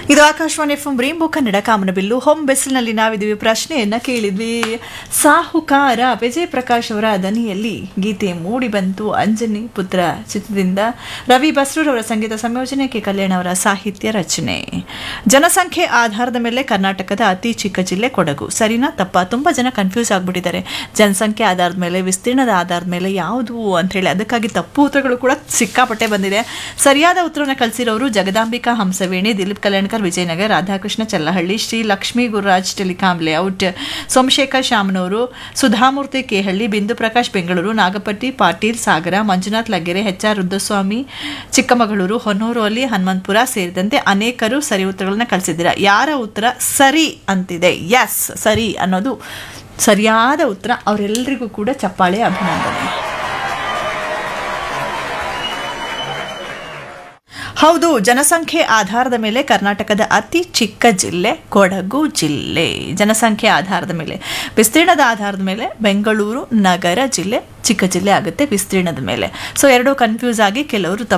ಇದು ಆಕಾಶವಾಣಿ ಎಫ್ ಬ್ರೀಂಬು ಕನ್ನಡ ಕಾಮನಬಿಲ್ಲು ಹೋಮ್ ಬೆಸ್ಲ್ನಲ್ಲಿ ನಾವಿದ್ದೀವಿ ಪ್ರಶ್ನೆಯನ್ನ ಕೇಳಿದ್ವಿ ಸಾಹುಕಾರ ವಿಜಯ್ ಪ್ರಕಾಶ್ ಅವರ ದನಿಯಲ್ಲಿ ಗೀತೆ ಮೂಡಿ ಬಂತು ಅಂಜನಿ ಪುತ್ರ ಚಿತ್ರದಿಂದ ರವಿ ಬಸ್ರೂರ್ ಅವರ ಸಂಗೀತ ಸಂಯೋಜನೆ ಕೆ ಕಲ್ಯಾಣ್ ಅವರ ಸಾಹಿತ್ಯ ರಚನೆ ಜನಸಂಖ್ಯೆ ಆಧಾರದ ಮೇಲೆ ಕರ್ನಾಟಕದ ಅತಿ ಚಿಕ್ಕ ಜಿಲ್ಲೆ ಕೊಡಗು ಸರಿನಾ ತಪ್ಪ ತುಂಬಾ ಜನ ಕನ್ಫ್ಯೂಸ್ ಆಗ್ಬಿಟ್ಟಿದ್ದಾರೆ ಜನಸಂಖ್ಯೆ ಆಧಾರದ ಮೇಲೆ ವಿಸ್ತೀರ್ಣದ ಆಧಾರದ ಮೇಲೆ ಯಾವುದು ಅಂತ ಹೇಳಿ ಅದಕ್ಕಾಗಿ ತಪ್ಪು ಉತ್ತರಗಳು ಕೂಡ ಸಿಕ್ಕಾಪಟ್ಟೆ ಬಂದಿದೆ ಸರಿಯಾದ ಉತ್ತರನ ಕಳಿಸಿರೋರು Jagadambika Hamsaveni Dilip Kalyankar Vijayanagar Radhakrishna Challahalli Shri Lakshmi Gururaj telecom layout Somashekhar Shamanur Sudhamurthy Kehalli Bindu Prakash Bengaluru Nagapatti Patil Sagara Manjunath Laggere H R Rudraswamy Chikkamagaluru Honnur ಅಲ್ಲಿ ಹನುಮಂತಪುರ ಸೇರಿದಂತೆ ಅನೇಕರು ಸರಿ ಉತ್ತರಗಳನ್ನ ಕಳಿಸಿದ್ದೀರಾ ಯಾರ ಉತ್ತರ ಸರಿ ಅಂತಿದೆ ಎಸ್ ಸರಿ ಅನ್ನೋದು ಸರಿಯಾದ ಉತ್ತರ ಅವರೆಲ್ಲರಿಗೂ ಕೂಡ ಚಪ್ಪಾಳೆ ಅಭಿನಂದನೆ ಹೌದು ಜನಸಂಖ್ಯೆ ಆಧಾರದ ಮೇಲೆ ಕರ್ನಾಟಕದ ಅತಿ ಚಿಕ್ಕ ಜಿಲ್ಲೆ ಕೊಡಗು ಜಿಲ್ಲೆ ಜನಸಂಖ್ಯೆ ಆಧಾರದ ಮೇಲೆ ವಿಸ್ತೀರ್ಣದ ಆಧಾರದ ಮೇಲೆ ಬೆಂಗಳೂರು ನಗರ ಜಿಲ್ಲೆ ಚಿಕ್ಕ ಜಿಲ್ಲೆ ಆಗುತ್ತೆ ವಿಸ್ತೀರ್ಣದ ಮೇಲೆ ಸೊ ಎರಡು ಕನ್ಫ್ಯೂಸ್ ಆಗಿ ಕೆಲವರು